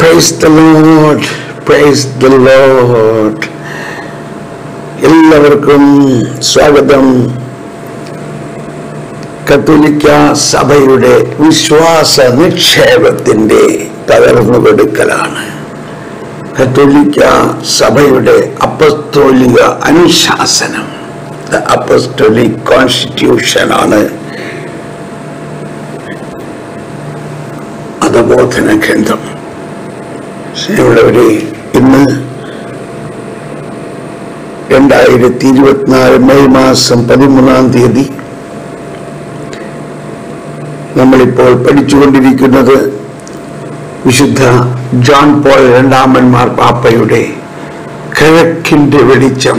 Price the lord praise the lord എല്ലാവർക്കും സ്വാഗതം കത്തോലിക്ക സഭയുടെ വിശ്വാസ നിക്ഷേപത്തിന്റെ തകർന്നു കൊടുക്കലാണ് കത്തോലിക്ക സഭയുടെ അപ്പസ്തോലിക അനുശാസനം ദ അപ്പസ്തോലിക് കോൺസ്റ്റിറ്റ്യൂഷനാണ് മതബോധന ഗ്രന്ഥം സ്നേഹമുള്ളവരെ ഇന്ന് രണ്ടായിരത്തി ഇരുപത്തിനാല് മെയ് മാസം പതിമൂന്നാം തീയതി നമ്മളിപ്പോൾ പഠിച്ചുകൊണ്ടിരിക്കുന്നത് വിശുദ്ധ ജോൺ പോൾ രണ്ടാമന്മാർ പാപ്പയുടെ കിഴക്കിന്റെ വെളിച്ചം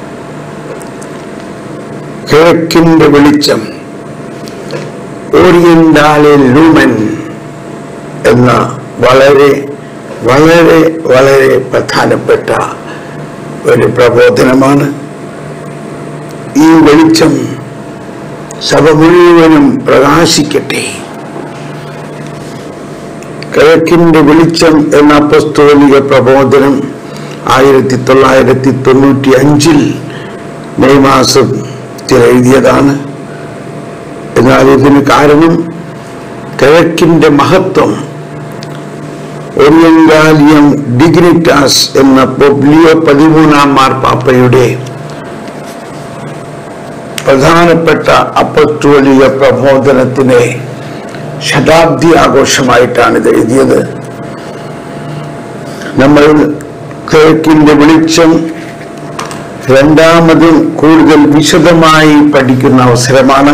കിഴക്കിന്റെ വെളിച്ചം ഓറിയന്റാലെ ലൂമൻ എന്ന വളരെ വളരെ വളരെ പ്രധാനപ്പെട്ട ഒരു പ്രബോധനമാണ് ഈ വെളിച്ചം സഭ മുഴുവനും പ്രകാശിക്കട്ടെ കിഴക്കിന്റെ വെളിച്ചം എന്ന അപ്പസ്തോലിക പ്രബോധനം ആയിരത്തി തൊള്ളായിരത്തി തൊണ്ണൂറ്റി അഞ്ചിൽ മെയ് മാസത്തിൽ എഴുതിയതാണ് എന്നാൽ ഇതിന് കാരണം കിഴക്കിന്റെ മഹത്വം ഒറിയന്റാലിയം ഡിഗ്നിറ്റാസ് എന്ന പൊബ്ലിയോ പതിമൂന്നാം മാർപ്പാപ്പയുടെ പ്രധാനപ്പെട്ട അപ്പസ്തോലിക പ്രബോധനത്തിനെ ശതാബ്ദി ആഘോഷമായിട്ടാണ് ഇത് എഴുതിയത് നമ്മൾ കിഴക്കിന്റെ വെളിച്ചം രണ്ടാമതും കൂടുതൽ വിശദമായി പഠിക്കുന്ന അവസരമാണ്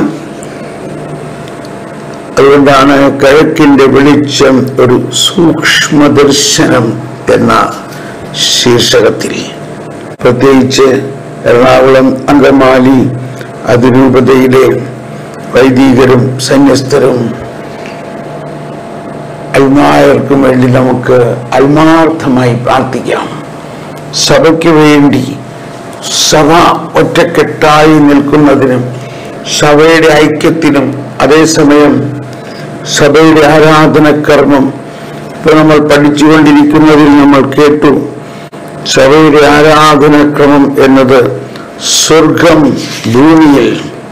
അതുകൊണ്ടാണ് കിഴക്കിന്റെ വെളിച്ചം ഒരു സൂക്ഷ്മദർശനം എന്ന ശീർഷകത്തിൽ പ്രത്യേകിച്ച് എറണാകുളം അങ്കമാലി അതിരൂപതയിലെ വൈദികരും സന്യസ്തരും അൽമായർക്കും വേണ്ടി നമുക്ക് ആത്മാർത്ഥമായി പ്രാർത്ഥിക്കാം സഭയ്ക്ക് വേണ്ടി സഭ ഒറ്റക്കെട്ടായി നിൽക്കുന്നതിനും സഭയുടെ ഐക്യത്തിനും അതേസമയം സഭയുടെ ആരാധനകർമ്മം ഇപ്പൊ നമ്മൾ പഠിച്ചുകൊണ്ടിരിക്കുന്നതിൽ നമ്മൾ കേട്ടു സഭയുടെ ആരാധനക്രമം എന്നത് സ്വർഗം ഭൂമിയിൽ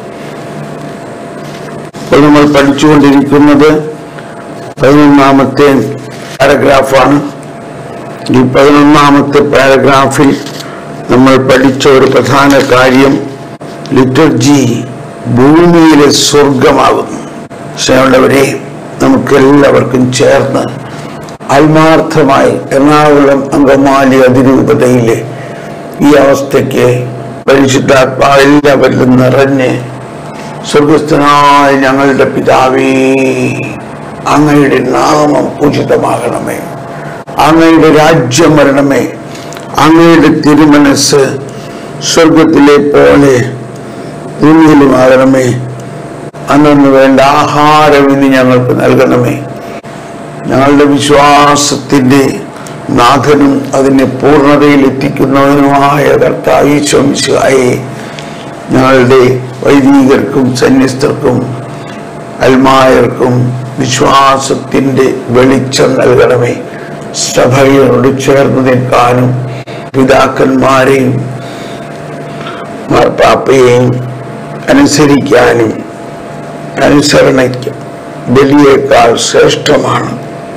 ഇപ്പോൾ നമ്മൾ പഠിച്ചുകൊണ്ടിരിക്കുന്നത് പതിനൊന്നാമത്തെ പാരഗ്രാഫാണ് ഈ പതിനൊന്നാമത്തെ പാരഗ്രാഫിൽ നമ്മൾ പഠിച്ച ഒരു പ്രധാന കാര്യം ലിറ്റർജി ഭൂമിയിലെ സ്വർഗമാകുന്നു സ്നേഹമുള്ളവരെ നമുക്കെല്ലാവർക്കും ചേർന്ന് ആത്മാർത്ഥമായി എറണാകുളം അങ്കമാലി അതിരൂപതയിലെ ഈ അവസ്ഥയ്ക്ക് പരിശുദ്ധാത്മാവ് എല്ലാവരിലും നിറഞ്ഞ് സ്വർഗസ്ഥനായ ഞങ്ങളുടെ പിതാവേ അങ്ങയുടെ നാമം ഉചിതമാകണമേ അങ്ങയുടെ രാജ്യം വരണമേ അങ്ങയുടെ തിരുമനസ് സ്വർഗത്തിലെ പോലെ ഭൂമിയിലുമാകണമേ അന്നു വേണ്ട ആഹാരം ഇനി ഞങ്ങൾക്ക് നൽകണമേ ഞങ്ങളുടെ വിശ്വാസത്തിന്റെ നാഥനും അതിനെ പൂർണ്ണതയിൽ എത്തിക്കുന്നവനുമായ കർത്തായി ശംശായെ ഞങ്ങളുടെ വൈദികർക്കും സന്യസ്തർക്കും അൽമായർക്കും വിശ്വാസത്തിന്റെ വെളിച്ചം നൽകണമേ സഭയോട് ചേർന്ന് നിൽക്കാനും പിതാക്കന്മാരെയും മാർപ്പാപ്പയെയും അനുസരിക്കാനും അനുസരണയ്ക്ക് ബലിയേക്കാൾ ശ്രേഷ്ഠമാണ്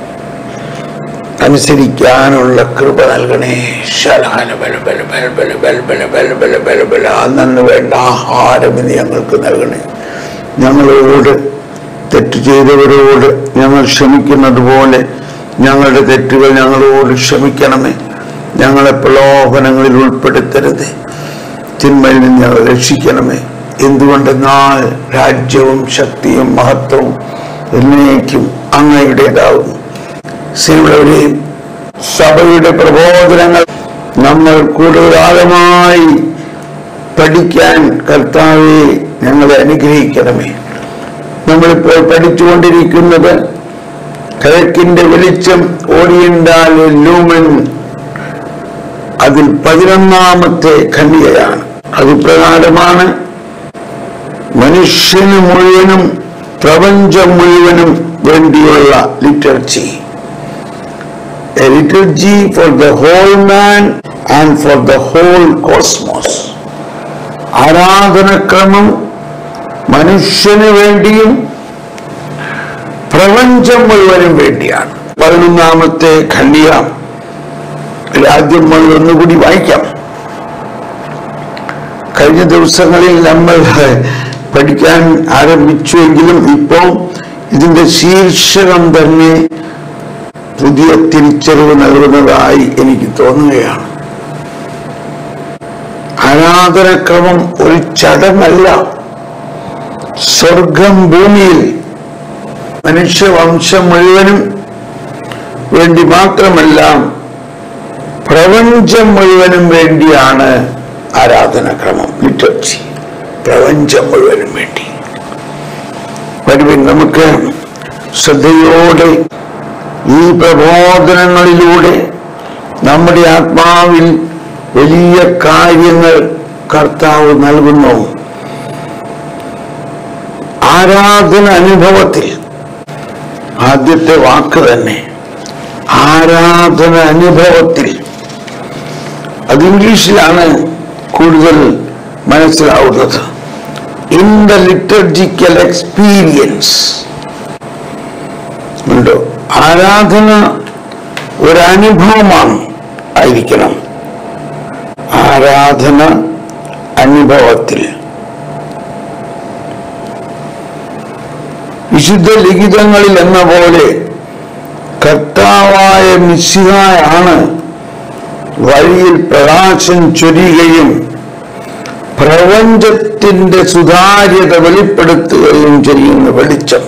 അനുസരിക്കാനുള്ള കൃപ നൽകണേ ശലാല ബല ബല ബല ബല ബല ബല ബല ബല ബല ബല അന്നു വേണ്ട ആഹാരം ഇനി ഞങ്ങൾക്ക് നൽകണേ ഞങ്ങളോട് തെറ്റ് ചെയ്തവരോട് ഞങ്ങൾ ക്ഷമിക്കുന്നത് പോലെ ഞങ്ങളുടെ തെറ്റുകൾ ഞങ്ങളോട് ക്ഷമിക്കണമേ ഞങ്ങളെ പ്രലോഭനങ്ങളിൽ ഉൾപ്പെടുത്തരുത് തിന്മയിൽ നിന്ന് ഞങ്ങൾ രക്ഷിക്കണമേ എന്തുകൊണ്ടെന്നാൽ രാജ്യവും ശക്തിയും മഹത്വവും എന്നേക്കും അങ്ങയുടേതാവുന്നു സ്നേഹമുള്ളവരെയും സഭയുടെ പ്രബോധനങ്ങൾ നമ്മൾ കൂടുതൽ ആഴമായി പഠിക്കാൻ കർത്താവെ ഞങ്ങളെ അനുഗ്രഹിക്കണമേ നമ്മളിപ്പോൾ പഠിച്ചുകൊണ്ടിരിക്കുന്നത് കിഴക്കിന്റെ വെളിച്ചം ഓറിയന്റാൽ ലൂമൻ അതിൽ പതിനൊന്നാമത്തെ ഖണ്ഡികയാണ് അത് പ്രകാരമാണ് മനുഷ്യന് മുഴുവനും പ്രപഞ്ചം മുഴുവനും വേണ്ടിയുള്ള ലിറ്റർച്ചി a liturgy for the whole man and for the whole cosmos. ആരാധനക്രമം മനുഷ്യന് വേണ്ടിയും പ്രപഞ്ചം മുഴുവനും വേണ്ടിയാണ് പതിനൊന്നാമത്തെ ഖണ്ഡിക രാജ്യം മുതൽ ഒന്നുകൂടി വായിക്കാം കഴിഞ്ഞ ദിവസങ്ങളിൽ നമ്മൾ പഠിക്കാൻ ആരംഭിച്ചുവെങ്കിലും ഇപ്പോൾ ഇതിന്റെ ശീർഷകം തന്നെ പുതിയ തിരിച്ചറിവ് നൽകുന്നതായി എനിക്ക് തോന്നുകയാണ് ആരാധനക്രമം ഒരു ചടങ്ങല്ല സ്വർഗം ഭൂമിയിൽ മനുഷ്യവംശം മുഴുവനും വേണ്ടി മാത്രമല്ല പ്രപഞ്ചം മുഴുവനും വേണ്ടിയാണ് ആരാധനാക്രമം ലിറ്റർജി പ്രപഞ്ചം മുഴുവനും വേണ്ടി വരുവിൻ നമുക്ക് ശ്രദ്ധയോടെ ഈ പ്രബോധനങ്ങളിലൂടെ നമ്മുടെ ആത്മാവിൽ വലിയ കാര്യങ്ങൾ കർത്താവ് നൽകുന്നു ആരാധന അനുഭവത്തിൽ ആദ്യത്തെ വാക്ക് തന്നെ ആരാധന അനുഭവത്തിൽ അത് ഇംഗ്ലീഷിലാണ് കൂടുതൽ മനസ്സിലാവുന്നത് ഇൻ ദ ലിറ്റർജിക്കൽ എക്സ്പീരിയൻസ് ഉണ്ടോ ആരാധന ഒരനുഭവമാണ് ആയിരിക്കണം ആരാധന അനുഭവത്തിൽ വിശുദ്ധ ലിഖിതങ്ങളിൽ എന്ന പോലെ കർത്താവായ മിശിഹായാണ് വഴിയിൽ പ്രകാശം ചൊരിയുകയും പ്രപഞ്ചത്തിന്റെ സുതാര്യത വെളിപ്പെടുത്തുകയും ചെയ്യുന്ന വെളിച്ചം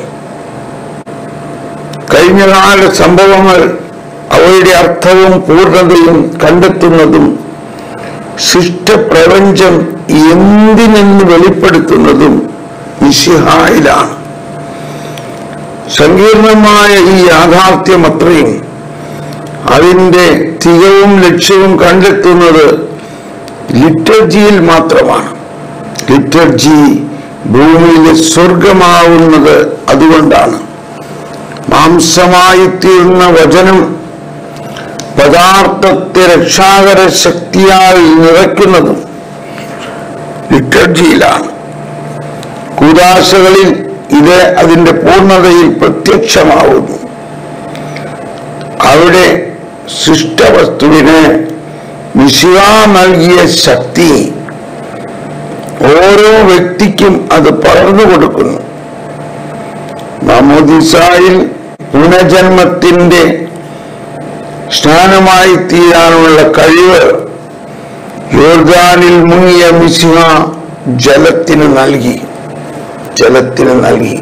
കഴിഞ്ഞകാല സംഭവങ്ങൾ അവയുടെ അർത്ഥവും പൂർണ്ണതയും കണ്ടെത്തുന്നതും സൃഷ്ടപ്രപഞ്ചം എന്തിനെന്ന് വെളിപ്പെടുത്തുന്നതും മിശിഹായിലാണ് സങ്കീർണമായ ഈ യാഥാർത്ഥ്യം അത്രയും അതിന്റെ തികവും ലക്ഷ്യവും കണ്ടെത്തുന്നത് ലിറ്റർജിയിൽ മാത്രമാണ് ലിറ്റർജി ഭൂമിയിലെ സ്വർഗമാവുന്നത് അതുകൊണ്ടാണ് മാംസമായി തീർന്ന വചനം പദാർത്ഥത്തെ രക്ഷാകര ശക്തിയാൽ നിറയ്ക്കുന്നതും ലിറ്റർജിയിലാണ് കൂതാശകളിൽ ഇത് അതിന്റെ പൂർണ്ണതയിൽ പ്രത്യക്ഷമാവുന്നു അവിടെ സൃഷ്ടവസ്തുവിന് മിശിവ നൽകിയ ശക്തി ഓരോ വ്യക്തിക്കും അത് പകർന്നു കൊടുക്കുന്നു മാമോദിസായിൽ പുനജന്മത്തിന്റെ സ്നാനമായി തീരാനുള്ള കഴിവ് യോർദാനിൽ മുങ്ങിയ മിശിഹ ജലത്തിന് നൽകി ജലത്തിന് നൽകി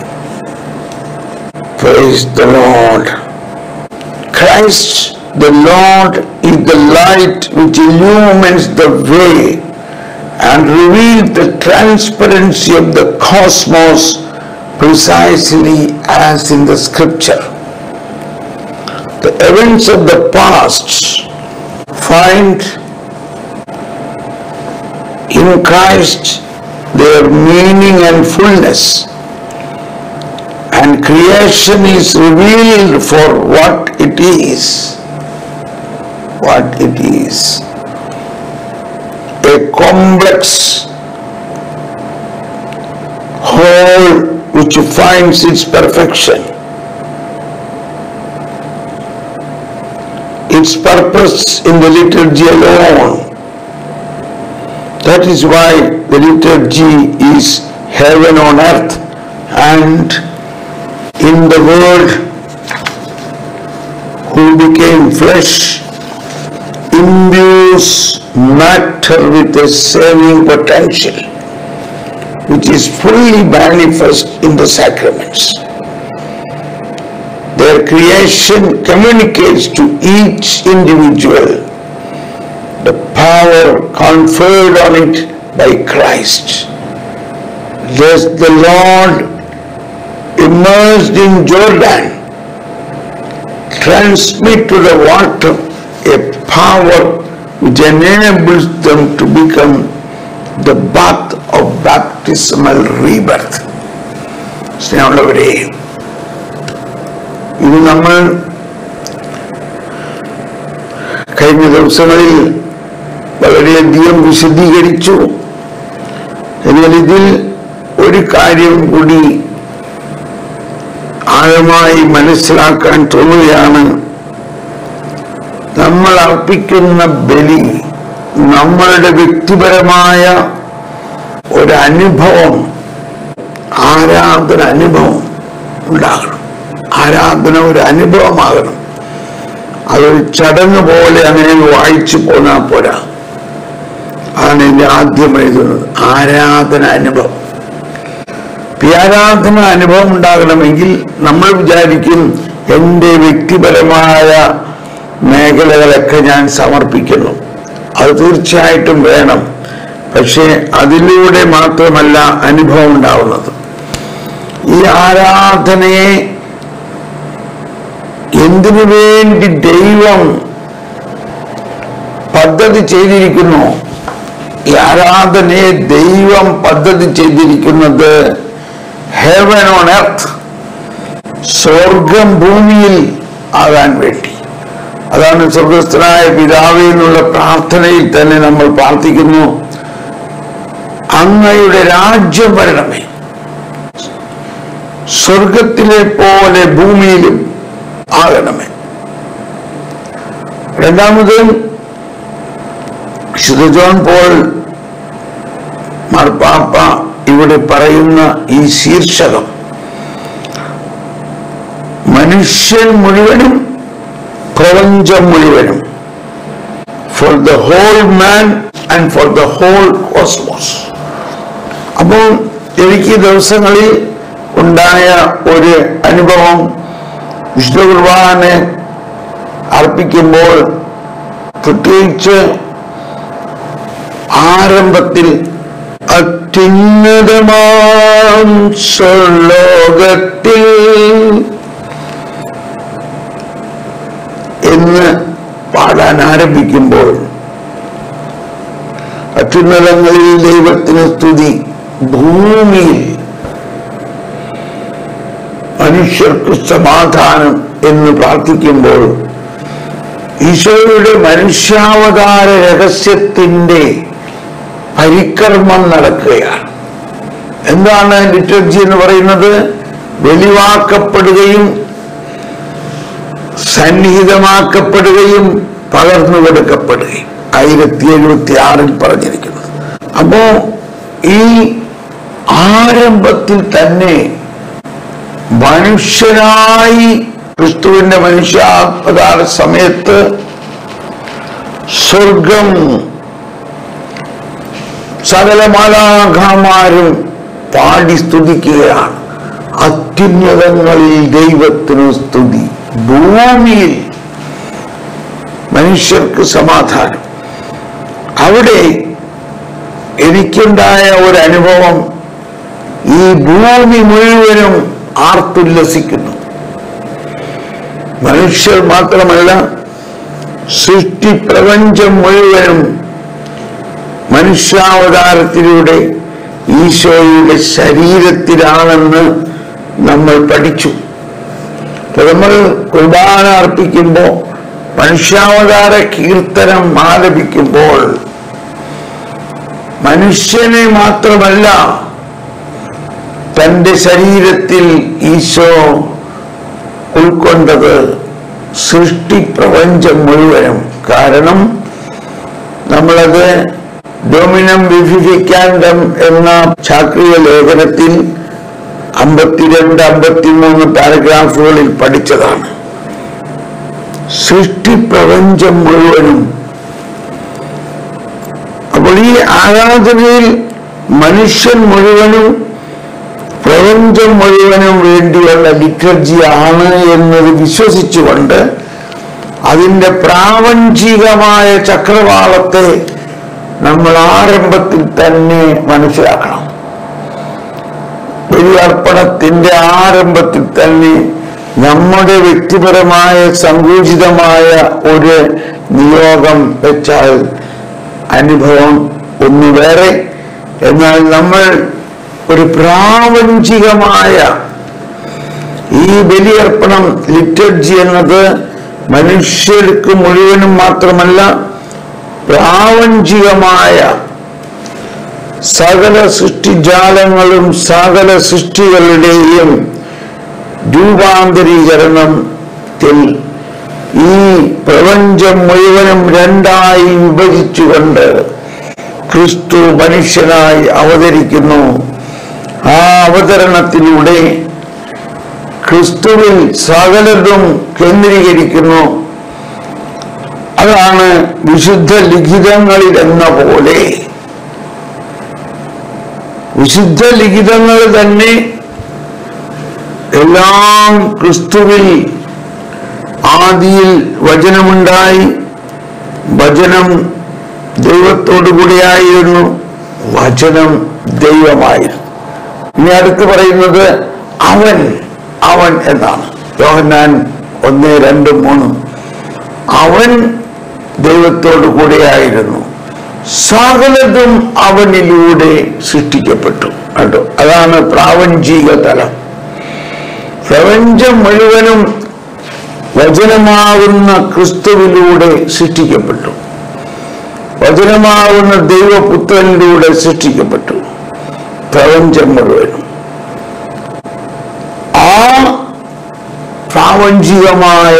Praise the Lord. Christ the Lord is the light which illumines the way and reveals the transparency of the cosmos precisely as in the scripture. The events of the past find in Christ their meaning and fullness and creation is revealed for what it is. What it is. A complex whole which finds its perfection. Its purpose in the liturgy alone. That is why the liturgy is heaven on earth and in the Word who became flesh imbues matter with a saving potential which is fully manifest in the sacraments. Their creation communicates to each individual the power conferred on it by Christ. Thus the Lord immersed in Jordan transmit to the water a power which enables them to become the bath of baptismal rebirth. സ്നേഹമുള്ളവരെ ഇത് നമ്മൾ കഴിഞ്ഞ ദിവസങ്ങളിൽ വളരെയധികം വിശദീകരിച്ചു എന്നാൽ ഇതിൽ ഒരു കാര്യം കൂടി ആഴമായി മനസ്സിലാക്കാൻ തോന്നുകയാണ് നമ്മൾ അർപ്പിക്കുന്ന ബലി നമ്മളുടെ വ്യക്തിപരമായ ഒരു അനുഭവം ആരാധന അനുഭവം ഉണ്ടാകണം ആരാധന ഒരു അനുഭവമാകണം അതൊരു ചടങ്ങ് പോലെ അങ്ങനെ വായിച്ചു പോന്നാ പോരാ അതാണ് എന്റെ ആദ്യം എഴുതുന്നത് ആരാധന അനുഭവം ഈ ആരാധന അനുഭവം ഉണ്ടാകണമെങ്കിൽ നമ്മൾ വിചാരിക്കും എൻ്റെ വ്യക്തിപരമായ മേഖലകളൊക്കെ ഞാൻ സമർപ്പിക്കുന്നു അത് തീർച്ചയായിട്ടും വേണം പക്ഷെ അതിലൂടെ മാത്രമല്ല അനുഭവം ഉണ്ടാവുന്നത് ഈ ആരാധനയെ എന്തിനു വേണ്ടി ദൈവം പദ്ധതി ചെയ്തിരിക്കുന്നു ഈ ആരാധനയെ ദൈവം പദ്ധതി ചെയ്തിരിക്കുന്നത് ഹെവൻ ഓൺ എർത്ത് സ്വർഗം ഭൂമിയിൽ ആകാൻ വേണ്ടി അതാണ് സ്വർഗസ്ഥനായ പിതാവേ എന്നുള്ള പ്രാർത്ഥനയിൽ തന്നെ നമ്മൾ പ്രാർത്ഥിക്കുന്നു അങ്ങയുടെ രാജ്യം വരണമേ സ്വർഗത്തിലെ പോലെ ഭൂമിയിലും ആകണമേ രണ്ടാമത് വിശുദ്ധ ജോൺ പോൾ മാർപ്പാപ്പ ഇവിടെ പറയുന്ന ഈ ശീർഷകം മനുഷ്യൻ മുഴുവനും പ്രപഞ്ചം മുഴുവനും for the whole man and for the whole cosmos അപ്പോൾ എനിക്ക് ഈ ദിവസങ്ങളിൽ ഉണ്ടായ ഒരു അനുഭവം വിശുദ്ധ കുർബാന അർപ്പിക്കുമ്പോൾ പ്രത്യേകിച്ച് ആരംഭത്തിൽ അത്യുന്നതമാം സ്വർലോകത്തിൽ എന്ന് പാടാൻ ആരംഭിക്കുമ്പോൾ അത്യുന്നതങ്ങളിൽ ദൈവത്തിന് സ്തുതി ഭൂമിയിൽ മനുഷ്യർക്ക് സമാധാനം എന്ന് പ്രാർത്ഥിക്കുമ്പോൾ ഈശോയുടെ മനുഷ്യാവതാര രഹസ്യത്തിന്റെ പരിക്രമം നടക്കുകയാണ് എന്താണ് ലിറ്റർജി എന്ന് പറയുന്നത് വെളിവാക്കപ്പെടുകയും സന്നിഹിതമാക്കപ്പെടുകയും പകർന്നു കൊടുക്കപ്പെടുകയും ആയിരത്തി എഴുപത്തി ആറിൽ പറഞ്ഞിരിക്കുന്നത് അപ്പോ ഈ ആരംഭത്തിൽ തന്നെ മനുഷ്യനായി ക്രിസ്തുവിന്റെ മനുഷ്യാവതാര സമയത്ത് സ്വർഗം സകല മാലാഖമാരും പാടി സ്തുതിക്കുകയാണ് അത്യുന്നതങ്ങളിൽ ദൈവത്തിന് സ്തുതി ഭൂമിയിൽ മനുഷ്യർക്ക് സമാധാനം അവിടെ എനിക്കുണ്ടായ ഒരു അനുഭവം ഈ ഭൂമി മുഴുവനും ആർത്തുല്ലസിക്കുന്നു മനുഷ്യർ മാത്രമല്ല സൃഷ്ടി പ്രപഞ്ചം മുഴുവനും മനുഷ്യാവതാരത്തിലൂടെ ഈശോയുടെ ശരീരത്തിലാണെന്ന് നമ്മൾ പഠിച്ചു അപ്പൊ നമ്മൾ കുർബാന അർപ്പിക്കുമ്പോൾ മനുഷ്യാവതാര കീർത്തനം ആലപിക്കുമ്പോൾ മനുഷ്യനെ മാത്രമല്ല തന്റെ ശരീരത്തിൽ ഈശോ ഉൾക്കൊണ്ടത് സൃഷ്ടി പ്രപഞ്ചം മുഴുവനും കാരണം നമ്മളത് ഡൊമിനം വിഭിഫിക്കാൻഡം എന്ന ചാക്രിയ ലേഖനത്തിൽ അമ്പത്തിരണ്ട് അമ്പത്തിമൂന്ന് പാരഗ്രാഫുകളിൽ പഠിച്ചതാണ് സൃഷ്ടി പ്രപഞ്ചം മുഴുവനും അപ്പോൾ ഈ ആരാധനയിൽ മനുഷ്യൻ മുഴുവനും പ്രപഞ്ചം മുഴുവനും വേണ്ടിയുള്ള ലിറ്റർജി ആണ് എന്നത് വിശ്വസിച്ചുകൊണ്ട് അതിൻ്റെ പ്രാപഞ്ചികമായ ചക്രവാളത്തെ നമ്മൾ ആരംഭത്തിൽ തന്നെ മനസ്സിലാക്കണം ബലിയർപ്പണത്തിന്റെ ആരംഭത്തിൽ തന്നെ നമ്മുടെ വ്യക്തിപരമായ സങ്കുചിതമായ ഒരു നിയോഗം വെച്ചാൽ അനുഭവം ഒന്ന് വേറെ എന്നാൽ നമ്മൾ ഒരു പ്രാപഞ്ചികമായ ഈ ബലിയർപ്പണം ലിറ്റർജി എന്നത് മനുഷ്യർക്ക് മുഴുവനും മാത്രമല്ല പ്രാപഞ്ചികമായ സകല സൃഷ്ടിജാലങ്ങളും സകല സൃഷ്ടികളുടെയും രൂപാന്തരീകരണത്തിൽ ഈ പ്രപഞ്ചം മുഴുവനും രണ്ടായി വിഭജിച്ചുകൊണ്ട് ക്രിസ്തു മനുഷ്യനായി അവതരിക്കുന്നു ആ അവതരണത്തിലൂടെ ക്രിസ്തുവിൽ സകലതും കേന്ദ്രീകരിക്കുന്നു അതാണ് വിശുദ്ധ ലിഖിതങ്ങളിൽ എന്ന പോലെ വിശുദ്ധ ലിഖിതങ്ങൾ തന്നെ എല്ലാം ക്രിസ്തുവിൽ ആദിയിൽ വചനമുണ്ടായി വചനം ദൈവത്തോടു കൂടിയായിരുന്നു വചനം ദൈവമായിരുന്നു ഇനി അടുത്ത് പറയുന്നത് അവൻ അവൻ എന്നാണ് യോഹന്നാൻ ഒന്ന് രണ്ടും മൂന്നും അവൻ ദൈവത്തോടു കൂടെയായിരുന്നു സകലതും അവനിലൂടെ സൃഷ്ടിക്കപ്പെട്ടു കണ്ടോ അതാണ് പ്രാപഞ്ചിക തലം പ്രപഞ്ചം മുഴുവനും വചനമാകുന്ന ക്രിസ്തുവിലൂടെ സൃഷ്ടിക്കപ്പെട്ടു വചനമാകുന്ന ദൈവപുത്രനിലൂടെ സൃഷ്ടിക്കപ്പെട്ടു പ്രപഞ്ചം മുഴുവനും ആ പ്രാപഞ്ചികമായ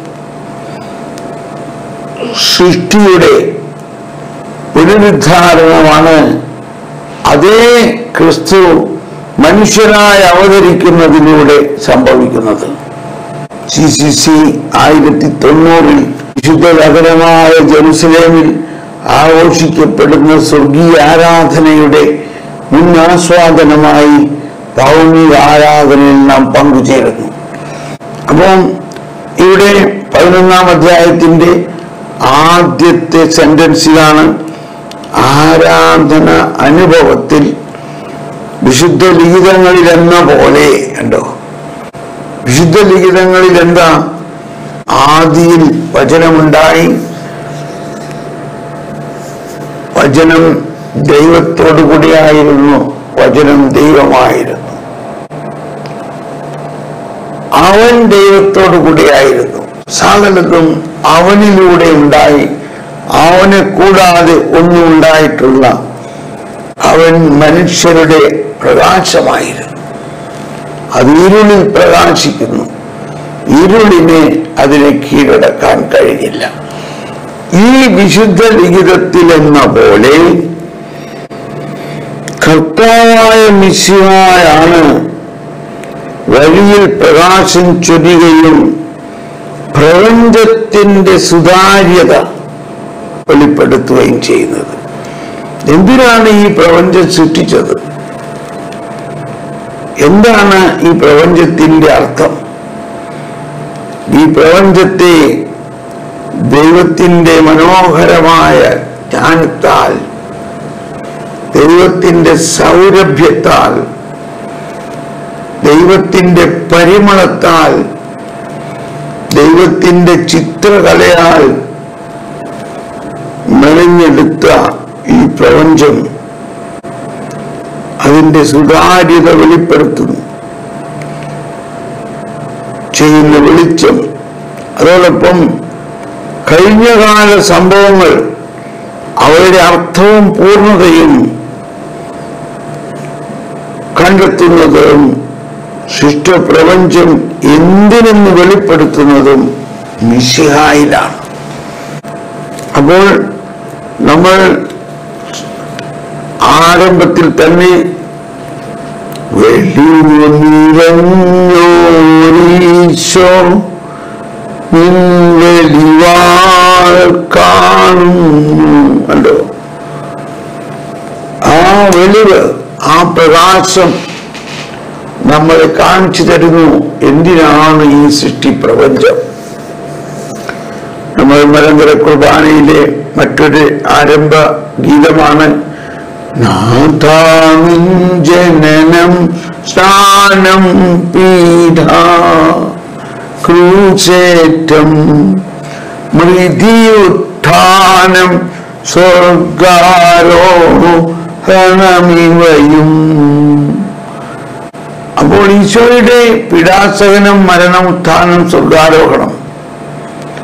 സൃഷ്ടിയുടെ പുനരുദ്ധാരണമാണ് അതേ ക്രിസ്തു മനുഷ്യനായി അവതരിക്കുന്നതിലൂടെ സംഭവിക്കുന്നത് സി സി സി ആയിരത്തി തൊണ്ണൂറിൽ വിശുദ്ധ നഗരമായ ജെറുസലേമിൽ ആഘോഷിക്കപ്പെടുന്ന സ്വർഗീയ ആരാധനയുടെ മുന്നാസ്വാദനമായി ഭൗമിക ആരാധനയിൽ നാം പങ്കുചേരുന്നു അപ്പം ഇവിടെ പതിനൊന്നാം അധ്യായത്തിന്റെ ആദ്യത്തെ സെന്റൻസിലാണ് ആരാധന അനുഭവത്തിൽ വിശുദ്ധ ലിഖിതങ്ങളിൽ എന്ന പോലെ ഉണ്ടോ വിശുദ്ധ ലിഖിതങ്ങളിൽ എന്താ ആദിയിൽ വചനമുണ്ടായി വചനം ദൈവത്തോടു കൂടിയായിരുന്നു വചനം ദൈവമായിരുന്നു അവൻ ദൈവത്തോടു കൂടിയായിരുന്നു സകലതും അവനിലൂടെ ഉണ്ടായി അവനെ കൂടാതെ ഒന്നും ഉണ്ടായിട്ടുള്ള അവൻ മനുഷ്യരുടെ പ്രകാശമായിരുന്നു അത് ഇരുളിൽ പ്രകാശിക്കുന്നു ഇരുളിനെ അതിനെ കീഴടക്കാൻ കഴിഞ്ഞില്ല ഈ വിശുദ്ധ ലിഖിതത്തിൽ എന്ന പോലെ കർത്താവായ മിശിഹായാണ് വഴിയിൽ പ്രകാശം ചൊരിയുകയും പ്രപഞ്ചത്തിന്റെ സുതാര്യത വെളിപ്പെടുത്തുകയും ചെയ്യുന്നത് എന്തിനാണ് ഈ പ്രപഞ്ചം സൃഷ്ടിച്ചത് എന്താണ് ഈ പ്രപഞ്ചത്തിന്റെ അർത്ഥം ഈ പ്രപഞ്ചത്തെ ദൈവത്തിന്റെ മനോഹരമായ ജ്ഞാനത്താൽ ദൈവത്തിന്റെ സൗരഭ്യത്താൽ ദൈവത്തിന്റെ പരിമളത്താൽ ദൈവത്തിന്റെ ചിത്രകലയാൽ മെനഞ്ഞെടുത്ത ഈ പ്രപഞ്ചം അതിന്റെ സുതാര്യത വെളിപ്പെടുത്തുന്നു ചെയ്യുന്ന വെളിച്ചം അതോടൊപ്പം കഴിഞ്ഞകാല സംഭവങ്ങൾ അവയുടെ അർത്ഥവും പൂർണ്ണതയും കണ്ടെത്തുന്നതും സൃഷ്ടപ്രപഞ്ചം എന്തിനെന്ന് വെളിപ്പെടുത്തുന്നതും മിശിഹായിലാണ് അപ്പോൾ നമ്മൾ ആരംഭത്തിൽ തന്നെ വെളിവ് നിറഞ്ഞോരീശോ നിൻ വെളിവാൾ കാണുന്നു കണ്ടോ ആ വെളിവ് ആ പ്രകാശം നമ്മളെ കാണിച്ചു തരുന്നു എന്തിനാണ് ഈ സൃഷ്ടി പ്രപഞ്ചം നമ്മൾ മലങ്കര കുർബാനയിലെ മറ്റൊരു ആരംഭ ഗീതമാണ് നാഥാമിൻ ജനനം സ്നാനം പീഠ ക്രൂശേറ്റം മൃതിയുത്ഥാനം സ്വർഗാരോഹണമിവയും അപ്പോൾ ഈശോയുടെ പീഡാസകനം മരണം ഉത്ഥാനം സ്വർഗാരോഹണം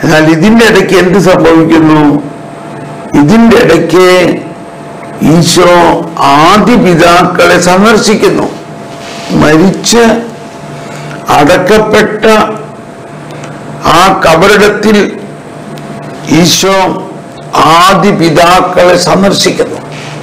എന്നാൽ ഇതിന്റെ ഇടയ്ക്ക് എന്ത് സംഭവിക്കുന്നു ഇതിന്റെ ഇടയ്ക്ക് ഈശോ ആദ്യ പിതാക്കളെ സന്ദർശിക്കുന്നു മരിച്ച് അടക്കപ്പെട്ട ആ കബറിടത്തിൽ ഈശോ ആദ്യ പിതാക്കളെ സന്ദർശിക്കുന്നു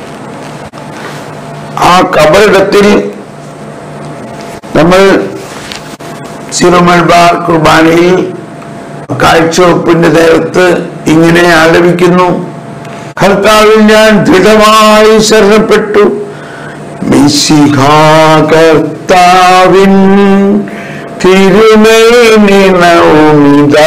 ആ കബറിടത്തിൽ നമ്മൾ സിറുമൽബാർ കുർബാനയിൽ കാഴ്ചവെപ്പിന്റെ നേരത്ത് ഇങ്ങനെ ആലപിക്കുന്നു കർത്താവിൽ ഞാൻ ദൃഢമായി ശരണപ്പെട്ടു മിശിഹാ കർത്താവിൻ തിരുമേനിണവുമിതാ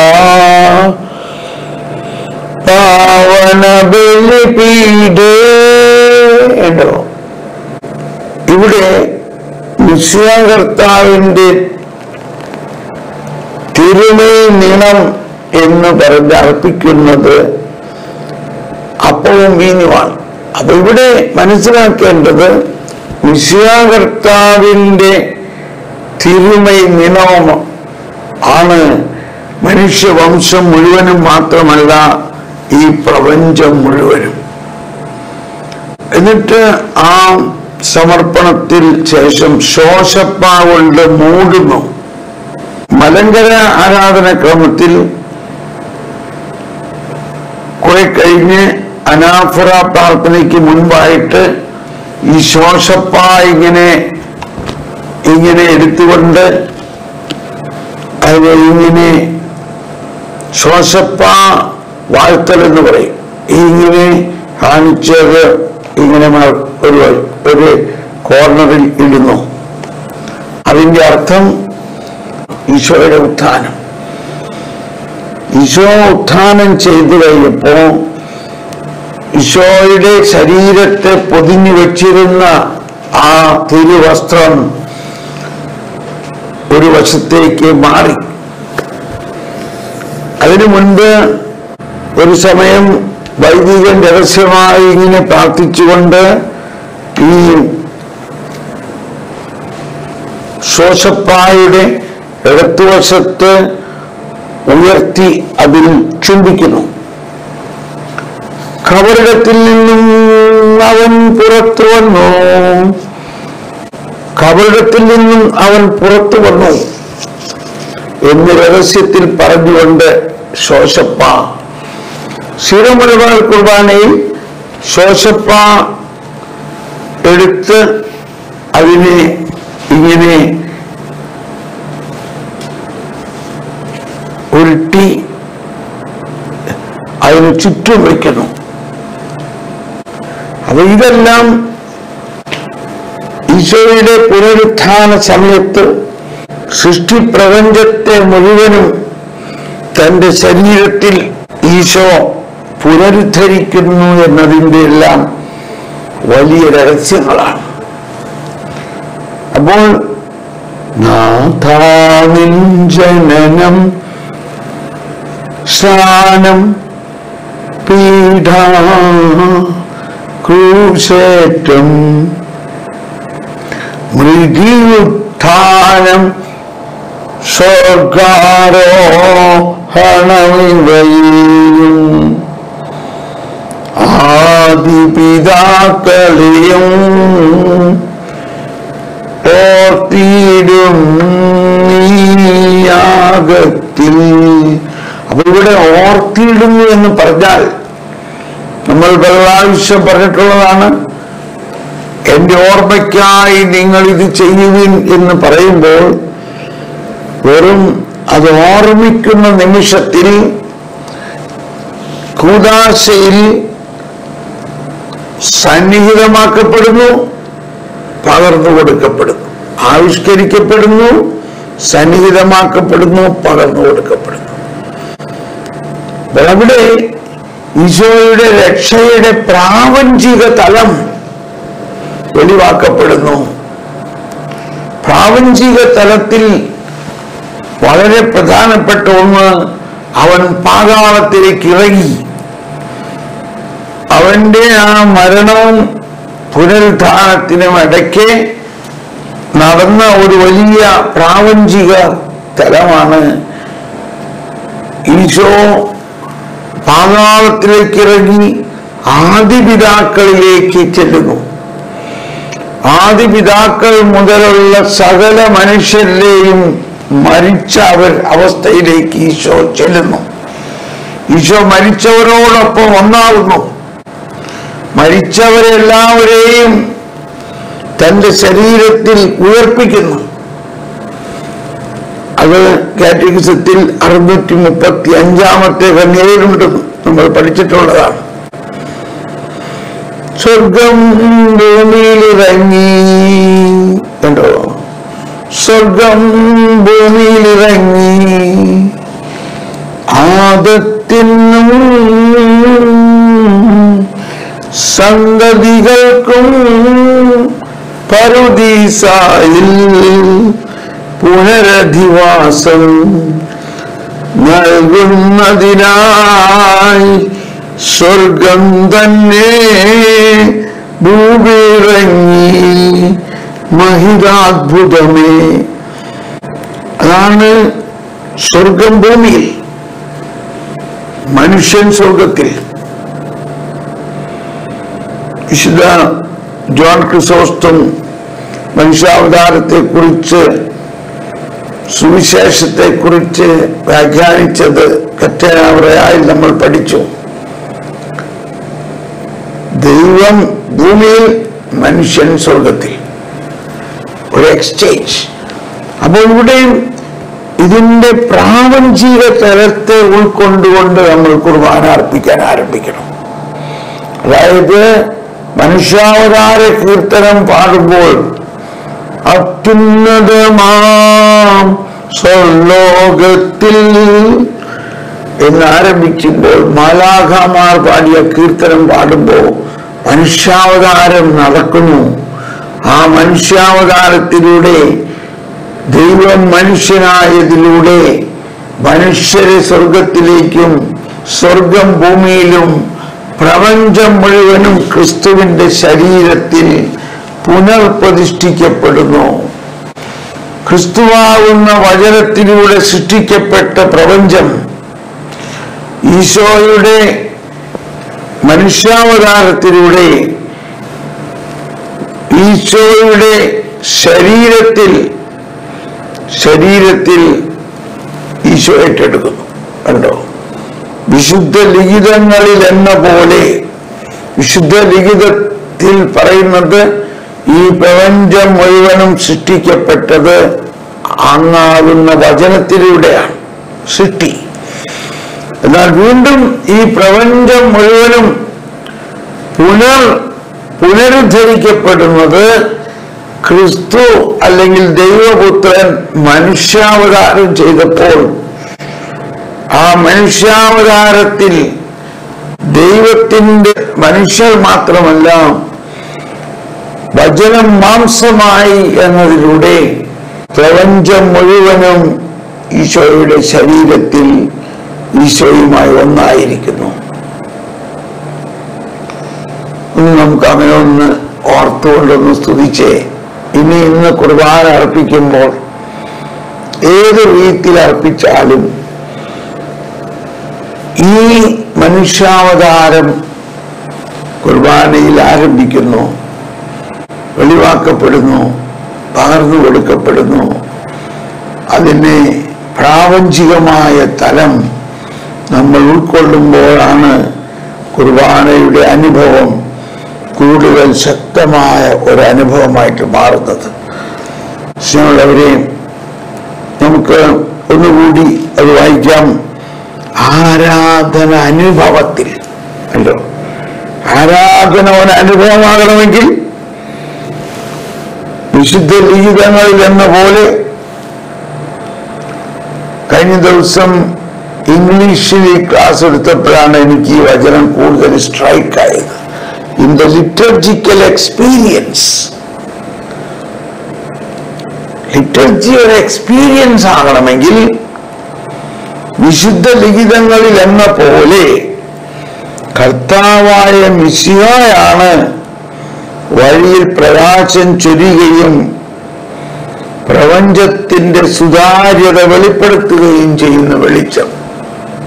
പാവന ബലിപീഠേ ഉണ്ടോ ഇവിടെ മിശിഹ കർത്താവിന്റെ തിരുമേ നിണം എന്ന് പറഞ്ഞ് അർപ്പിക്കുന്നത് അപ്പവും വീഞ്ഞുമാണ് അപ്പൊ ഇവിടെ മനസ്സിലാക്കേണ്ടത് മിശിഹ കർത്താവിന്റെ തിരുമൈ നിണവും ആണ് മനുഷ്യവംശം മുഴുവനും മാത്രമല്ല ഈ പ്രപഞ്ചം മുഴുവനും എന്നിട്ട് ആ സമർപ്പണത്തിൽ ശേഷം ശോശപ്പ കൊണ്ട് മൂടുന്നു മലങ്കര ആരാധനക്രമത്തിൽ കുറെ കഴിഞ്ഞ് അനാഫറ പ്രാർത്ഥനയ്ക്ക് മുൻപായിട്ട് ഈ ശോശപ്പ ഇങ്ങനെ ഇങ്ങനെ എടുത്തുകൊണ്ട് അത് ഇങ്ങനെ ശ്വാസപ്പ വാഴ്ത്തൽ എന്ന് പറയും ഈ ഇങ്ങനെ കാണിച്ചത് ഇങ്ങനെ മ- ഒരു ഒരു കോർണറിൽ ഇടുന്നു അതിന്റെ അർത്ഥം ഈശോയുടെ ഉത്ഥാനം ഈശോ ഉത്ഥാനം ചെയ്തു കഴിഞ്ഞപ്പോ ഈശോയുടെ ശരീരത്തെ പൊതിഞ്ഞു വെച്ചിരുന്ന ആ തിരുവസ്ത്രം ഒരു വശത്തേക്ക് മാറി അതിനു മുൻപ് ഒരു സമയം വൈദികൻ രഹസ്യമായി ഇങ്ങനെ പ്രാർത്ഥിച്ചുകൊണ്ട് ഈ ശോശപ്പായുടെ ഇടത്തുവശത്ത് ഉയർത്തി അതിൽ ചുംബിക്കുന്നു കബറിടത്തിൽ നിന്നും അവൻ പുറത്തു വന്നു കബറിടത്തിൽ നിന്നും അവൻ പുറത്തു വന്നു എന്ന് രഹസ്യത്തിൽ പറഞ്ഞുകൊണ്ട് ശോശപ്പ ശിരമലബാർ കുർബാനയിൽ ശോശപ്പ എടുത്ത് അതിനെ ഇങ്ങനെ ഉരുട്ടി അതിന് ചുറ്റും വയ്ക്കുന്നു അപ്പൊ ഇതെല്ലാം ഈശോയുടെ പുനരുത്ഥാന സമയത്ത് സൃഷ്ടിപ്രപഞ്ചത്തെ മുഴുവനും തന്റെ ശരീരത്തിൽ ഈശോ പുനരുദ്ധരിക്കുന്നു എന്നതിൻ്റെ എല്ലാം വലിയ രഹസ്യങ്ങളാണ് അപ്പോൾ നാഥാനിൻ ജനനം സ്നാനം പീഠ ക്രൂശേറ്റം മൃഗിയുത്ഥാനം സ്വർഗാരോഹണമിവയും ആദിപിതാക്കളെയും ഓർത്തിയിടും യാഗത്തിൽ അപ്പൊ ഇവിടെ ഓർത്തിയിടുന്നു എന്ന് പറഞ്ഞാൽ നമ്മൾ പല പ്രാവശ്യം പറഞ്ഞിട്ടുള്ളതാണ് എന്റെ ഓർമ്മയ്ക്കായി നിങ്ങൾ ഇത് ചെയ്യുവിൻ എന്ന് പറയുമ്പോൾ വെറും അത് ഓർമ്മിക്കുന്ന നിമിഷത്തിൽ കൂതാശയിൽ സന്നിഹിതമാക്കപ്പെടുന്നു പകർന്നു കൊടുക്കപ്പെടുന്നു ആവിഷ്കരിക്കപ്പെടുന്നു സന്നിഹിതമാക്കപ്പെടുന്നു പകർന്നു കൊടുക്കപ്പെടുന്നു അപ്പോൾ അവിടെ ഈശോയുടെ രക്ഷയുടെ പ്രാപഞ്ചിക തലം വെളിവാക്കപ്പെടുന്നു പ്രാപഞ്ചിക തലത്തിൽ വളരെ പ്രധാനപ്പെട്ട ഒന്ന് അവൻ പാതാളത്തിലേക്ക് ഇറങ്ങി അവന്റെ ആ മരണവും പുനരുദ്ധാനത്തിനും ഇടയ്ക്ക് നടന്ന ഒരു വലിയ പ്രാപഞ്ചിക തലമാണ് ഈശോ പാതാളത്തിലേക്ക് ഇറങ്ങി ആദിപിതാക്കളിലേക്ക് ചെല്ലുന്നു ആദിപിതാക്കൾ മുതലുള്ള സകല മനുഷ്യരിലെയും മരിച്ച അവർ അവസ്ഥയിലേക്ക് ഈശോ ചെല്ലുന്നു ഈശോ മരിച്ചവരോടൊപ്പം ഒന്നാകുന്നു മരിച്ചവരെ എല്ലാവരെയും തന്റെ ശരീരത്തിൽ ഉയർപ്പിക്കുന്നു അത് കാറ്റഗിസത്തിൽ അറുന്നൂറ്റി മുപ്പത്തി അഞ്ചാമത്തെ കന്യകയിലുണ്ടെന്ന് നമ്മൾ പഠിച്ചിട്ടുള്ളതാണ് സ്വർഗം ഭൂമിയിലിറങ്ങി കണ്ടോ സ്വർഗം ഭൂമിയിലിറങ്ങി ആദത്തിനും സന്തതികൾക്കും പരുദീസായിൽ പുനരധിവാസം നൽകുന്നതിനായി സ്വർഗം തന്നെ ഭൂമിയിറങ്ങി മഹിതാത്ഭുതമേ അതാണ് സ്വർഗം ഭൂമിയിൽ മനുഷ്യൻ സ്വർഗത്തിൽ വിശുദ്ധ ജോൺ ക്രിസോസ്റ്റം മനുഷ്യാവതാരത്തെ കുറിച്ച് സുവിശേഷത്തെ കുറിച്ച് വ്യാഖ്യാനിച്ചത് കറ്റനാവറയായി നമ്മൾ പഠിച്ചു ദൈവം ഭൂമിയിൽ മനുഷ്യൻ സ്വർഗത്തിൽ ഒരു എക്സ്ചേഞ്ച് അപ്പോൾ ഇവിടെയും ഇതിന്റെ പ്രാപഞ്ചിക തലത്തെ ഉൾക്കൊണ്ടുകൊണ്ട് നമ്മൾ കുർബാന അർപ്പിക്കാൻ ആരംഭിക്കണം അതായത് മനുഷ്യാവതാര കീർത്തനം പാടുമ്പോൾ അത്യുന്നതമാം സ്വർലോകത്തിൽ എന്നാരംഭിക്കുമ്പോൾ മാലാഖമാർ പാടിയ കീർത്തനം പാടുമ്പോൾ മനുഷ്യാവതാരം നടക്കുന്നു ആ മനുഷ്യാവതാരത്തിലൂടെ ദൈവം മനുഷ്യനായതിലൂടെ മനുഷ്യരെ സ്വർഗത്തിലേക്കും സ്വർഗം ഭൂമിയിലും പ്രപഞ്ചം മുഴുവനും ക്രിസ്തുവിന്റെ ശരീരത്തിൽ പുനർപ്രതിഷ്ഠിക്കപ്പെടുന്നു ക്രിസ്തുവാകുന്ന വചനത്തിലൂടെ സൃഷ്ടിക്കപ്പെട്ട പ്രപഞ്ചം ഈശോയുടെ മനുഷ്യാവതാരത്തിലൂടെ ഈശോയുടെ ശരീരത്തിൽ ശരീരത്തിൽ ഈശോ ഏറ്റെടുക്കുന്നു കണ്ടോ വിശുദ്ധ ലിഖിതങ്ങളിൽ എന്ന പോലെ വിശുദ്ധ ലിഖിതത്തിൽ പറയുന്നത് ഈ പ്രപഞ്ചം മുഴുവനും സൃഷ്ടിക്കപ്പെട്ടത് അങ്ങാകുന്ന വചനത്തിലൂടെയാണ് സൃഷ്ടി എന്നാൽ വീണ്ടും ഈ പ്രപഞ്ചം മുഴുവനും പുനർ പുനരുദ്ധരിക്കപ്പെടുന്നത് ക്രിസ്തു അല്ലെങ്കിൽ ദൈവപുത്രൻ മനുഷ്യാവതാരം ചെയ്തപ്പോൾ ആ മനുഷ്യാവതാരത്തിൽ ദൈവത്തിന്റെ മനുഷ്യർ മാത്രമല്ല വചനം മാംസമായി എന്നതിലൂടെ പ്രപഞ്ചം മുഴുവനും ഈശോയുടെ ശരീരത്തിൽ ഈശോയുമായി ഒന്നായിരിക്കുന്നു ഇന്ന് നമുക്ക് അങ്ങനെ ഒന്ന് ഓർത്തുകൊണ്ടൊന്ന് സ്തുതിച്ചേ ഇനി ഇന്ന് കുർബാന അർപ്പിക്കുമ്പോൾ ഏത് രീതിയിൽ അർപ്പിച്ചാലും ഈ മനുഷ്യാവതാരം കുർബാനയിൽ ആരംഭിക്കുന്നു വെളിവാക്കപ്പെടുന്നു പകർന്നു കൊടുക്കപ്പെടുന്നു അതിനെ പ്രാപഞ്ചികമായ തലം നമ്മൾ ഉൾക്കൊള്ളുമ്പോഴാണ് കുർബാനയുടെ അനുഭവം കൂടുതൽ ശക്തമായ ഒരു അനുഭവമായിട്ട് മാറുന്നത് സ്നേഹമുള്ളവരെ നമുക്ക് ഒന്നുകൂടി അത് വായിക്കാം ആരാധന അനുഭവത്തിൽ അല്ലോ ആരാധന ഒരു അനുഭവമാകണമെങ്കിൽ വിശുദ്ധ ലിഖിതങ്ങളിൽ എന്ന പോലെ കഴിഞ്ഞ ദിവസം ഇംഗ്ലീഷിൽ ഈ ക്ലാസ് എടുത്തപ്പോഴാണ് എനിക്ക് ഈ വചനം കൂടുതൽ സ്ട്രൈക്ക് ആയത് in the liturgical experience liturgy ഒരു എക്സ്പീരിയൻസ് ആകണമെങ്കിൽ വിശുദ്ധ ലിഖിതങ്ങളിൽ എന്ന പോലെ കർത്താവായ മിശിഹായാണ് വഴിയിൽ പ്രകാശം ചൊരിയുകയും പ്രപഞ്ചത്തിന്റെ സുതാര്യത വെളിപ്പെടുത്തുകയും ചെയ്യുന്ന വെളിച്ചം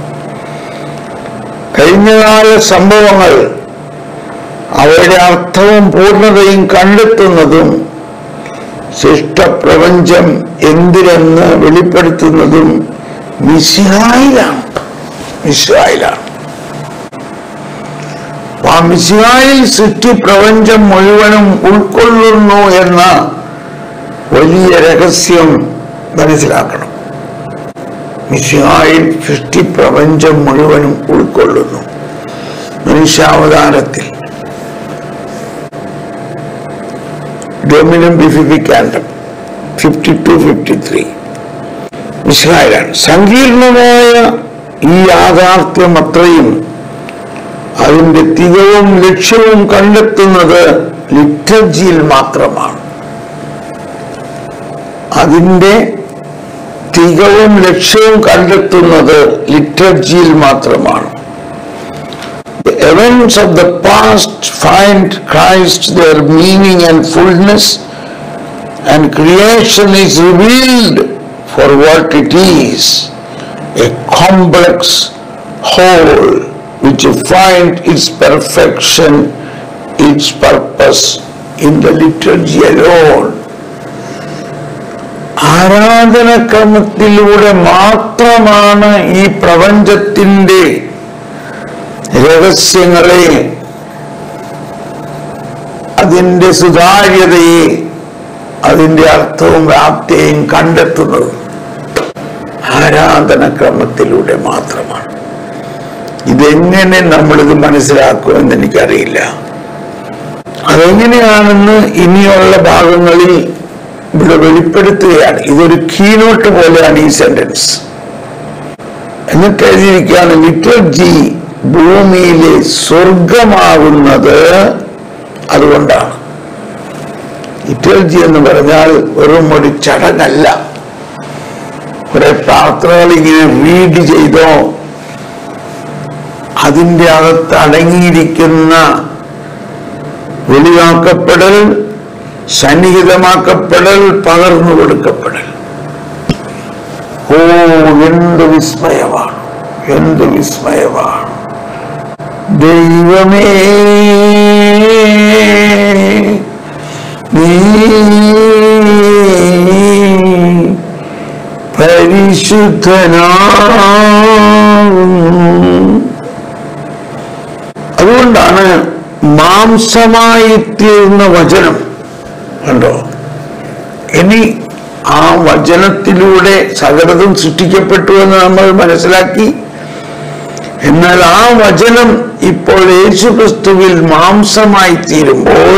കഴിഞ്ഞകാല സംഭവങ്ങൾ അവയുടെ അർത്ഥവും പൂർണ്ണതയും കണ്ടെത്തുന്നതും സൃഷ്ടപ്രപഞ്ചം എന്തിനെന്ന് വെളിപ്പെടുത്തുന്നതും മിശിഹായിലാണ് മിശിഹായിലാണ് ആ മിശിഹായിൽ സൃഷ്ടി പ്രപഞ്ചം മുഴുവനും ഉൾക്കൊള്ളുന്നു എന്ന വലിയ രഹസ്യം മനസ്സിലാക്കണം മിശിഹായിൽ സൃഷ്ടി പ്രപഞ്ചം മുഴുവനും ഉൾക്കൊള്ളുന്നു മനുഷ്യാവതാരത്തിൽ ഡൊമിനം ബിഫിഫിക്കാൻഡം ഫിഫ്റ്റി ടു ഫിഫ്റ്റി ത്രീ മിശ്രായിലാണ് സങ്കീർണമായ ഈ യാഥാർത്ഥ്യം അത്രയും അതിന്റെ തികവും ലക്ഷ്യവും കണ്ടെത്തുന്നത് ലിറ്റർജിയിൽ മാത്രമാണ് അതിന്റെ തികവും ലക്ഷ്യവും കണ്ടെത്തുന്നത് ലിറ്റർജിയിൽ മാത്രമാണ് The events of the past find Christ their meaning and fullness, and creation is revealed for what it is a complex whole which find its perfection, its purpose in the liturgy alone. ആരാധനക്രമത്തിലൂടെ മാത്രമാണ് ഈ പ്രപഞ്ചത്തിന്റെ രഹസ്യങ്ങളെ അതിന്റെ സുതാര്യതയെ അതിന്റെ അർത്ഥവും വ്യാപ്തിയെയും കണ്ടെത്തുന്നത് ആരാധനക്രമത്തിലൂടെ മാത്രമാണ് ഇതെങ്ങനെ നമ്മളിത് മനസ്സിലാക്കുമെന്ന് എനിക്കറിയില്ല അതെങ്ങനെയാണെന്ന് ഇനിയുള്ള ഭാഗങ്ങളിൽ ഇവിടെ വെളിപ്പെടുത്തുകയാണ് ഇതൊരു കീനോട്ട് പോലെയാണ് ഈ സെന്റൻസ് എന്നിട്ട് എഴുതിയിരിക്കുകയാണ് ലിറ്റർജി ഭൂമിയിലെ സ്വർഗമാകുന്നത് അതുകൊണ്ടാണ് ലിറ്റർജി എന്ന് പറഞ്ഞാൽ വെറും ഒരു ചടങ്ങല്ല കുറെ പ്രാർത്ഥനകൾ ഇങ്ങനെ റീഡ് ചെയ്തോ അതിൻ്റെ അകത്ത് അടങ്ങിയിരിക്കുന്ന വെളിവാക്കപ്പെടൽ സന്നിഹിതമാക്കപ്പെടൽ പകർന്നു കൊടുക്കപ്പെടൽ ഓ എന്ത് വിസ്മയമാണ് എന്ത് വിസ്മയമാണ് ദൈവമേ നീ പരിശുദ്ധനാകുന്നു അതുകൊണ്ടാണ് മാംസമായി തീർന്ന വചനം കണ്ടോ ഇനി ആ വചനത്തിലൂടെ സകലതും സൃഷ്ടിക്കപ്പെട്ടു എന്ന് നമ്മൾ മനസ്സിലാക്കി എന്നാൽ ആ വചനം ഇപ്പോൾ യേശുക്രിസ്തുവിൽ മാംസമായി തീരുമ്പോൾ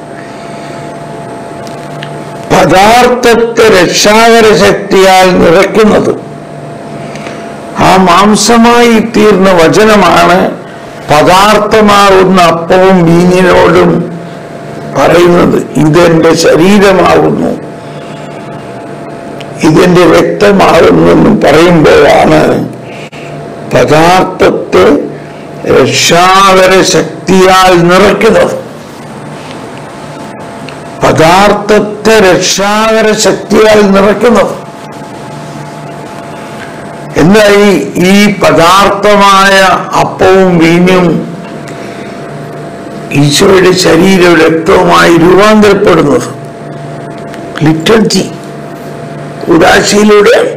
പദാർത്ഥത്തെ രക്ഷാകര ശക്തിയാൽ നിറയ്ക്കുന്നത് ആ മാംസമായി തീർന്ന വചനമാണ് പദാർത്ഥമാകുന്ന അപ്പവും മീനിനോടും പറയുന്നത് ഇതെന്റെ ശരീരമാകുന്നു ഇതെന്റെ രക്തമാകുന്നു എന്നും പറയുമ്പോഴാണ് പദാർത്ഥത്തെ രക്ഷാകര ശക്തിയാൽ നിറയ്ക്കുന്നത് പദാർത്ഥത്തെ രക്ഷാകര ശക്തിയാൽ നിറയ്ക്കുന്നത് എന്തായി ഈ പദാർത്ഥമായ അപ്പവും വീഞ്ഞും ഈശോയുടെ ശരീരവും രക്തവുമായി രൂപാന്തരപ്പെടുന്നത് ലിറ്റർജി ഉദാശയിലൂടെയാണ്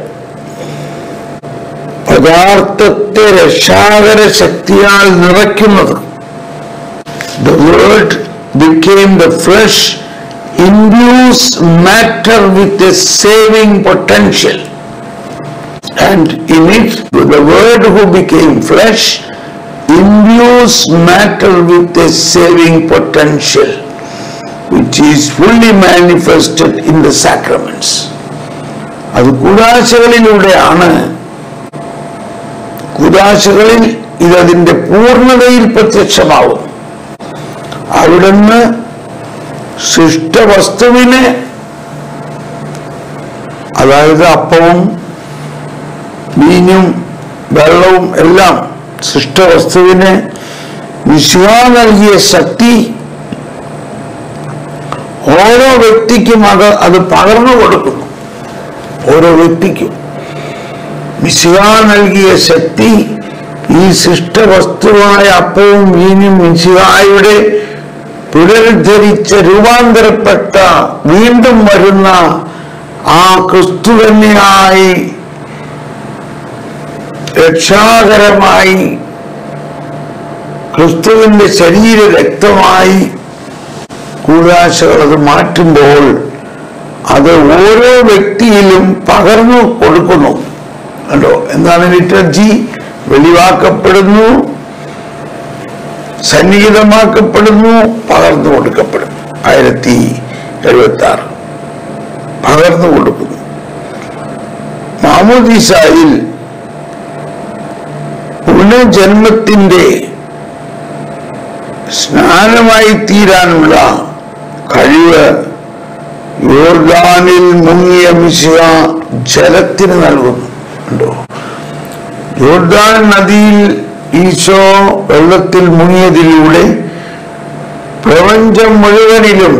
പദാർത്ഥത്തെ രക്ഷാകര ശക്തിയാൽ നിറയ്ക്കുന്നത് The word became the flesh imbues matter with a saving potential. And in it, the word who became flesh imbues matter with a saving potential, which is fully manifested in the sacraments. അത് കുടാശകളിലൂടെയാണ് കുടാശകളിൽ ഇതതിന്റെ പൂർണ്ണതയിൽ പ്രത്യക്ഷമാവും അവിടുന്ന് സൃഷ്ടവസ്തുവിനെ അതായത് അപ്പവും മീനും വെള്ളവും എല്ലാം സൃഷ്ടവസ്തുവിന് വിശ്വ നൽകിയ ശക്തി ഓരോ വ്യക്തിക്കും അത് അത് പകർന്നു കൊടുക്കുന്നു ഓരോ വ്യക്തിക്കും വിശ്വ നൽകിയ ശക്തി ഈ സൃഷ്ടവസ്തുവായ അപ്പവും വീഞ്ഞും മിശിഹായുടെ പുനരുദ്ധരിച്ച രൂപാന്തരപ്പെട്ട വീണ്ടും വരുന്ന ആ ക്രിസ്തു തന്നെയായി രക്ഷാകരമായി ക്രിസ്തുവിന്റെ ശരീര രക്തമായി കൂടാശകൾ അത് മാറ്റുമ്പോൾ അത് ഓരോ വ്യക്തിയിലും പകർന്നു കൊടുക്കുന്നു കണ്ടോ എന്താണ് ലിറ്റർജി വെളിവാക്കപ്പെടുന്നു സന്നിഹിതമാക്കപ്പെടുന്നു പകർന്നു കൊടുക്കപ്പെടുന്നു ആയിരത്തി എഴുപത്തി ആറ് പകർന്നു കൊടുക്കുന്നു മാമോദിസായിൽ പുനർജന്മത്തിന്റെ സ്നാനമായി തീരാനുള്ള കഴിവ് യോർദാനിൽ മുങ്ങിയ മിശിഹ ജലത്തിന് നൽകുന്നു ഉണ്ടോ യോർദാൻ നദിയിൽ ഈശോ വെള്ളത്തിൽ മുങ്ങിയതിലൂടെ പ്രപഞ്ചം മുഴുവനിലും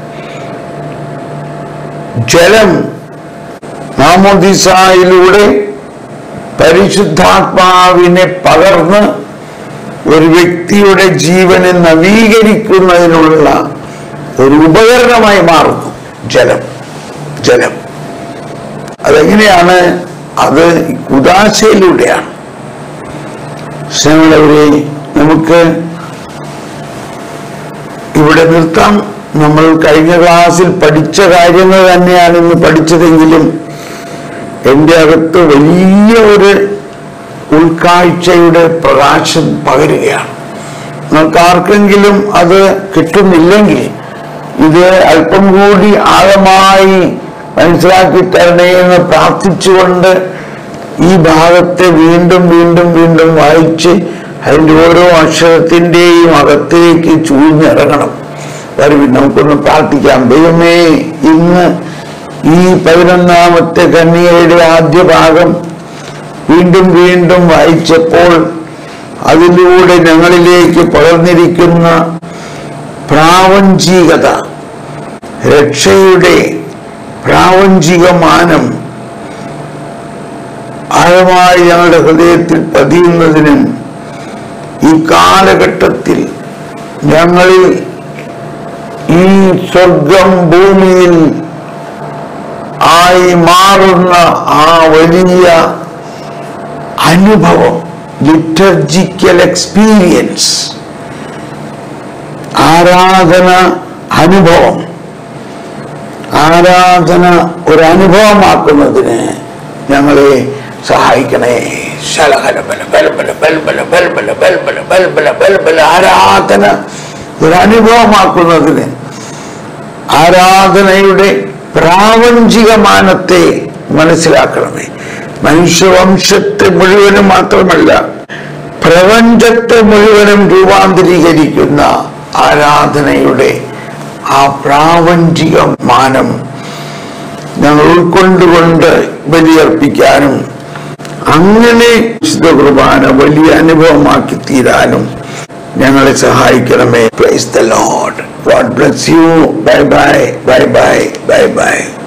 ജലം മാമോദിസായിലൂടെ പരിശുദ്ധാത്മാവിനെ പകർന്ന് ഒരു വ്യക്തിയുടെ ജീവനെ നവീകരിക്കുന്നതിനുള്ള ഒരു ഉപകരണമായി മാറുന്നു ജലം ജലം അതെങ്ങനെയാണ് അത് ഉദാശയിലൂടെയാണ് സ്നേഹമുള്ളവരെ നമുക്ക് ഇവിടെ നിർത്താം നമ്മൾ കഴിഞ്ഞ ക്ലാസ്സിൽ പഠിച്ച കാര്യങ്ങൾ തന്നെയാണ് ഇന്ന് പഠിച്ചതെങ്കിലും എൻ്റെ അകത്ത് വലിയ ഒരു ഉൾക്കാഴ്ചയുടെ പ്രകാശം പകരുകയാണ് നിങ്ങൾക്ക് ആർക്കെങ്കിലും അത് കിട്ടുന്നില്ലെങ്കിൽ ഇത് അല്പം കൂടി ആഴമായി മനസ്സിലാക്കി തരണേ എന്ന് പ്രാർത്ഥിച്ചുകൊണ്ട് ഈ ഭാഗത്തെ വീണ്ടും വീണ്ടും വീണ്ടും വായിച്ച് അതിൻ്റെ ഓരോ അക്ഷരത്തിൻ്റെയും അകത്തേക്ക് ചൂഴ്ന്നിറങ്ങണം വരുവിൻ നമുക്കൊന്ന് പ്രാർത്ഥിക്കാം ദൈവമേ ഇന്ന് ഈ പതിനൊന്നാമത്തെ കന്യകയുടെ ആദ്യ ഭാഗം വീണ്ടും വീണ്ടും വായിച്ചപ്പോൾ അതിലൂടെ ഞങ്ങളിലേക്ക് പകർന്നിരിക്കുന്ന പ്രാവഞ്ചികത രക്ഷയുടെ പ്രാവഞ്ചിക മാനം ആഴമായി ഞങ്ങളുടെ ഹൃദയത്തിൽ പതിയുന്നതിനും ഈ കാലഘട്ടത്തിൽ ഞങ്ങളിൽ ഈ സ്വർഗം ഭൂമിയിൽ ആയി മാറുന്ന ആ വലിയ അനുഭവം ലിറ്റർജിക്കൽ എക്സ്പീരിയൻസ് ആരാധന അനുഭവം ആരാധന ഒരു അനുഭവമാക്കുന്നതിന് ഞങ്ങളെ സഹായിക്കണേ ശലഹല ബല ബല ബല ബല ബല ബല ബല ബല ബല ബല ബല ബല ബല ആരാധന ഒരു അനുഭവമാക്കുന്നതിന് ആരാധനയുടെ പ്രാപഞ്ചികമാനത്തെ മനസ്സിലാക്കണമേ മനുഷ്യവംശത്തെ മുഴുവനും മാത്രമല്ല പ്രപഞ്ചത്തെ മുഴുവനും രൂപാന്തരീകരിക്കുന്ന ആരാധനയുടെ ആ പ്രാപഞ്ചിക മാനം ഞങ്ങൾ ഉൾക്കൊണ്ടുകൊണ്ട് ബലിയർപ്പിക്കാനും അങ്ങനെ വിശുദ്ധ കുർബാന വലിയ അനുഭവമാക്കി തീരാനും ഞങ്ങളെ സഹായിക്കണമേ praise the lord God bless you bye bye bye bye bye by